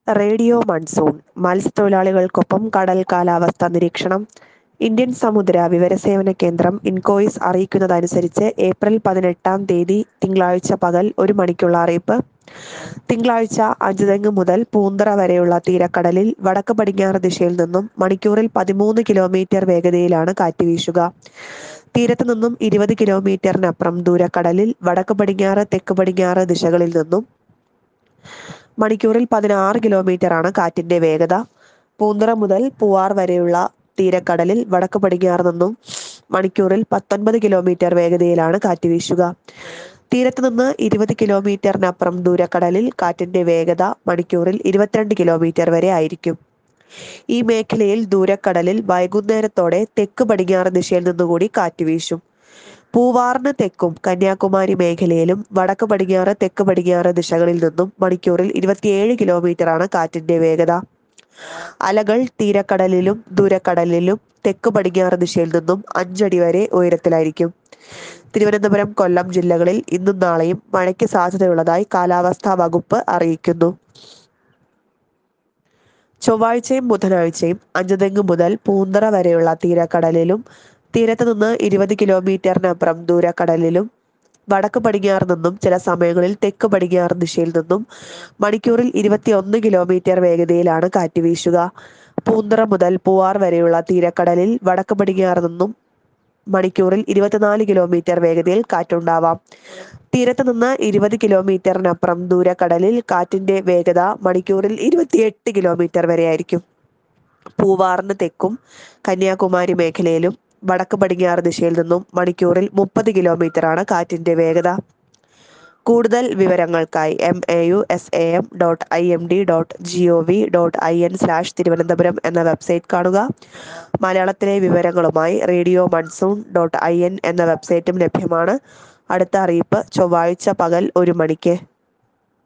radio monsoon മത്സ്യത്തൊഴിലാളികൾക്കൊപ്പം കടൽ കാലാവസ്ഥാ നിരീക്ഷണം ഇന്ത്യൻ സമുദ്ര വിവരസേവന കേന്ദ്രം ഇൻകോയിസ് അറിയിക്കുന്നതനുസരിച്ച് ഏപ്രിൽ പതിനെട്ടാം തീയതി തിങ്കളാഴ്ച പകൽ ഒരു മണിക്കുള്ള അറിയിപ്പ് തിങ്കളാഴ്ച അഞ്ചുതെങ്ങ് മുതൽ പൂന്തറ വരെയുള്ള തീരക്കടലിൽ വടക്ക് പടിഞ്ഞാറ് ദിശയിൽ നിന്നും മണിക്കൂറിൽ പതിമൂന്ന് കിലോമീറ്റർ വേഗതയിലാണ് കാറ്റ് വീശുക തീരത്ത് നിന്നും ഇരുപത് കിലോമീറ്ററിനപ്പുറം ദൂരക്കടലിൽ വടക്ക് പടിഞ്ഞാറ് തെക്ക് പടിഞ്ഞാറ് ദിശകളിൽ നിന്നും മണിക്കൂറിൽ പതിനാറ് കിലോമീറ്റർ ആണ് കാറ്റിന്റെ വേഗത പൂന്തറ മുതൽ പൂവാർ വരെയുള്ള തീരക്കടലിൽ വടക്ക് പടിഞ്ഞാറ് നിന്നും മണിക്കൂറിൽ പത്തൊൻപത് കിലോമീറ്റർ വേഗതയിലാണ് കാറ്റ് വീശുക തീരത്ത് നിന്ന് ഇരുപത് കിലോമീറ്ററിനപ്പുറം ദൂരക്കടലിൽ കാറ്റിന്റെ വേഗത മണിക്കൂറിൽ ഇരുപത്തിരണ്ട് കിലോമീറ്റർ വരെ ആയിരിക്കും ഈ മേഖലയിൽ ദൂരക്കടലിൽ വൈകുന്നേരത്തോടെ തെക്ക് പടിഞ്ഞാറ് ദിശയിൽ നിന്നുകൂടി കാറ്റ് വീശും പൂവാറിന് തെക്കും കന്യാകുമാരി മേഖലയിലും വടക്ക് പടിഞ്ഞാറ് തെക്ക് പടിഞ്ഞാറ് ദിശകളിൽ നിന്നും മണിക്കൂറിൽ ഇരുപത്തിയേഴ് കിലോമീറ്റർ ആണ് കാറ്റിന്റെ വേഗത അലകൾ തീരക്കടലിലും ദൂരക്കടലിലും തെക്ക് പടിഞ്ഞാറ് ദിശയിൽ നിന്നും അഞ്ചടി വരെ ഉയരത്തിലായിരിക്കും തിരുവനന്തപുരം കൊല്ലം ജില്ലകളിൽ ഇന്നും നാളെയും മഴയ്ക്ക് സാധ്യതയുള്ളതായി കാലാവസ്ഥാ വകുപ്പ് അറിയിക്കുന്നു ചൊവ്വാഴ്ചയും ബുധനാഴ്ചയും അഞ്ചുതെങ്ങ് മുതൽ പൂന്തറ വരെയുള്ള തീരക്കടലിലും തീരത്ത് നിന്ന് ഇരുപത് കിലോമീറ്ററിനപ്പുറം ദൂരക്കടലിലും വടക്ക് പടിഞ്ഞാറ് നിന്നും ചില സമയങ്ങളിൽ തെക്ക് പടിഞ്ഞാറ് ദിശയിൽ നിന്നും മണിക്കൂറിൽ ഇരുപത്തിയൊന്ന് കിലോമീറ്റർ വേഗതയിലാണ് കാറ്റ് വീശുക പൂന്തറ മുതൽ പൂവാർ വരെയുള്ള തീരക്കടലിൽ വടക്ക് പടിഞ്ഞാറ് നിന്നും മണിക്കൂറിൽ ഇരുപത്തിനാല് കിലോമീറ്റർ വേഗതയിൽ കാറ്റുണ്ടാവാം തീരത്ത് നിന്ന് ഇരുപത് കിലോമീറ്ററിനപ്പുറം ദൂരക്കടലിൽ കാറ്റിന്റെ വേഗത മണിക്കൂറിൽ ഇരുപത്തിയെട്ട് കിലോമീറ്റർ വരെയായിരിക്കും പൂവാറിന് തെക്കും കന്യാകുമാരി മേഖലയിലും വടക്ക് പടിഞ്ഞാറ് ദിശയിൽ നിന്നും മണിക്കൂറിൽ മുപ്പത് ആണ് കാറ്റിന്റെ വേഗത കൂടുതൽ വിവരങ്ങൾക്കായി M A U S A M dot I M D dot G O V dot I N slash Thiruvananthapuram എന്ന വെബ്സൈറ്റ് കാണുക മലയാളത്തിലെ വിവരങ്ങളുമായി radio monsoon dot I N എന്ന വെബ്സൈറ്റും ലഭ്യമാണ് അടുത്ത അറിയിപ്പ് ചൊവ്വാഴ്ച പകൽ ഒരു മണിക്ക്